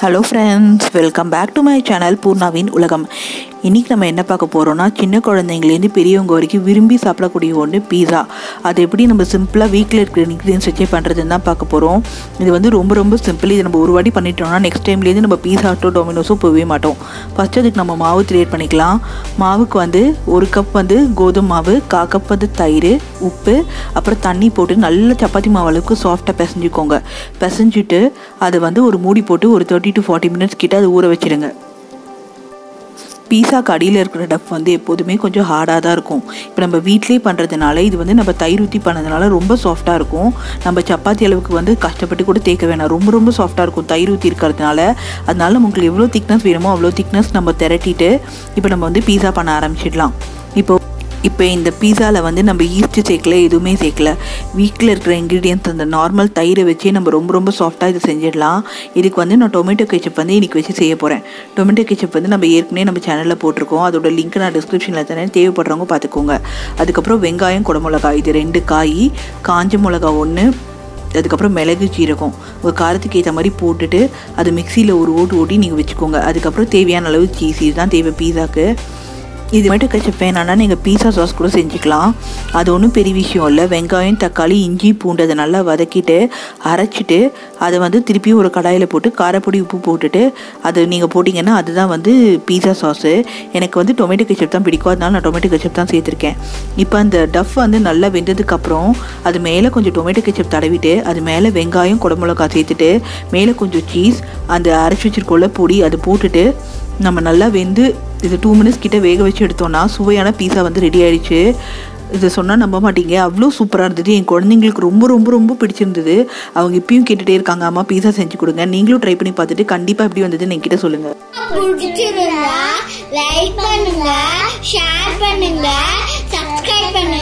hello friends welcome back to my channel பூர்ணாவின் உலகம் இன்றைக்கி நம்ம என்ன பார்க்க போகிறோம்னா சின்ன குழந்தைங்கலேருந்து பெரியவங்க வரைக்கும் விரும்பி சாப்பிடக்கூடிய ஒன்று பீஸா அது எப்படி நம்ம சிம்பிளாக வீட்டில் இருக்கிற இன்க்ரீடியன்ஸ் வச்சே பண்ணுறதுன்னு தான் பார்க்க போகிறோம் இது வந்து ரொம்ப ரொம்ப சிம்பிள் இது நம்ம ஒரு வாட்டி பண்ணிட்டோம்னா நெக்ஸ்ட் டைம்லேருந்து நம்ம பீஸாட்டோ டொமினோஸோ போகவே மாட்டோம் ஃபஸ்ட்டு அதுக்கு நம்ம மாவு கிரியேட் பண்ணிக்கலாம் மாவுக்கு வந்து ஒரு கப் வந்து கோதுமை மாவு கா கப் வந்து தயிர் உப்பு அப்புறம் தண்ணி போட்டு நல்ல சப்பாத்தி மாவு அளவுக்கு சாஃப்டாக பிசைஞ்சுக்கோங்க பிசைஞ்சிட்டு அதை வந்து ஒரு மூடி போட்டு ஒரு தேர்ட்டி டு ஃபார்ட்டி மினிட்ஸ் கிட்ட அதை ஊற வச்சிடுங்க பீஸாக்கு அடியில் இருக்கிற டஃப் வந்து எப்போதுமே கொஞ்சம் ஹார்டாக தான் இருக்கும் இப்போ நம்ம வீட்லேயே பண்ணுறதுனால இது வந்து நம்ம தயிர் ஊற்றி பண்ணதுனால ரொம்ப சாஃப்டாக இருக்கும் நம்ம சப்பாத்தி அளவுக்கு வந்து கஷ்டப்பட்டு கூட தேய்க்க வேணாம் ரொம்ப ரொம்ப சாஃப்டாக இருக்கும் தயிர் ஊற்றி இருக்கிறதுனால அதனால உங்களுக்கு எவ்வளோ திக்னஸ் வேணுமோ அவ்வளோ திக்னஸ் நம்ம திரட்டிட்டு இப்போ நம்ம வந்து பீஸா பண்ண ஆரம்பிச்சிடலாம் இப்போ இப்போ இந்த பீஸாவில் வந்து நம்ம ஈஸ்ட் சேர்க்கல எதுவுமே சேர்க்கல வீட்டில் இருக்கிற இன்க்ரீடியன்ஸ் அந்த நார்மல் தயிரை வச்சே நம்ம ரொம்ப ரொம்ப சாஃப்டாக இது செஞ்சிடலாம் இதுக்கு வந்து நான் டொமேட்டோ கெச்சப் வந்து இன்றைக்கி வச்சு செய்ய போகிறேன் டொமேட்டோ கெச்சப் வந்து நம்ம ஏற்கனவே நம்ம சேனலில் போட்டிருக்கோம் அதோட லிங்க் நான் டிஸ்கிரிப்ஷனில் தரேன் தேவைப்படுறவங்க பார்த்துக்கோங்க அதுக்கப்புறம் வெங்காயம் குடமிளகா இது ரெண்டு காய் காஞ்ச மிளகா ஒன்று அதுக்கப்புறம் மிளகு சீரகம் உங்கள் காரத்துக்கு ஏற்ற மாதிரி போட்டுட்டு அது மிக்சியில் ஒரு ஓட்டு ஓட்டி நீங்கள் வச்சுக்கோங்க அதுக்கப்புறம் தேவையான அளவு சீஸ் இதுதான் தேவை பீஸாக்கு இது மட்டும் கச்சப் வேணான்னா நீங்கள் பீஸா சாஸ் கூட செஞ்சுக்கலாம் அது ஒன்றும் பெரிய விஷயம் இல்லை வெங்காயம் தக்காளி இஞ்சி பூண்டு அதை நல்லா வதக்கிட்டு அரைச்சிட்டு அதை வந்து திருப்பியும் ஒரு கடாயில் போட்டு காரப்பொடி உப்பு போட்டுட்டு அது நீங்கள் போட்டிங்கன்னா அதுதான் வந்து பீஸா சாஸு எனக்கு வந்து டொமேட்டோ கெச்சப் தான் பிடிக்கும் அதனால நான் டொமேட்டோ கெச்சப் தான் சேர்த்துருக்கேன் இப்போ அந்த டஃப் வந்து நல்லா வெந்ததுக்கப்புறம் அது மேலே கொஞ்சம் டொமேட்டோ கெச்சப் தடவிட்டு அது மேலே வெங்காயம் குடமிளகா சேர்த்துட்டு மேலே கொஞ்சம் சீஸ் அந்த அரைச்சி வச்சிருக்கோள்ள பொடி அது போட்டுட்டு நம்ம நல்லா வெந்து இது டூ மினிட்ஸ் கிட்ட வேக வச்சு எடுத்தோம்னா சுவையான பீஸா வந்து ரெடி ஆயிடுச்சு இதை சொன்னால் நம்ப மாட்டீங்க அவ்வளோ சூப்பராக இருந்தது என் குழந்தைங்களுக்கு ரொம்ப ரொம்ப ரொம்ப பிடிச்சிருந்தது அவங்க இப்பயும் கேட்டுகிட்டே இருக்காங்க அம்மா பீஸா செஞ்சு கொடுங்க நீங்களும் ட்ரை பண்ணி பார்த்துட்டு கண்டிப்பாக எப்படி வந்ததுன்னு என்கிட்ட சொல்லுங்கள் பிடிச்சிருந்தா லைக் பண்ணுங்க ஷேர் பண்ணுங்க சப்ஸ்கிரைப் பண்ணுங்க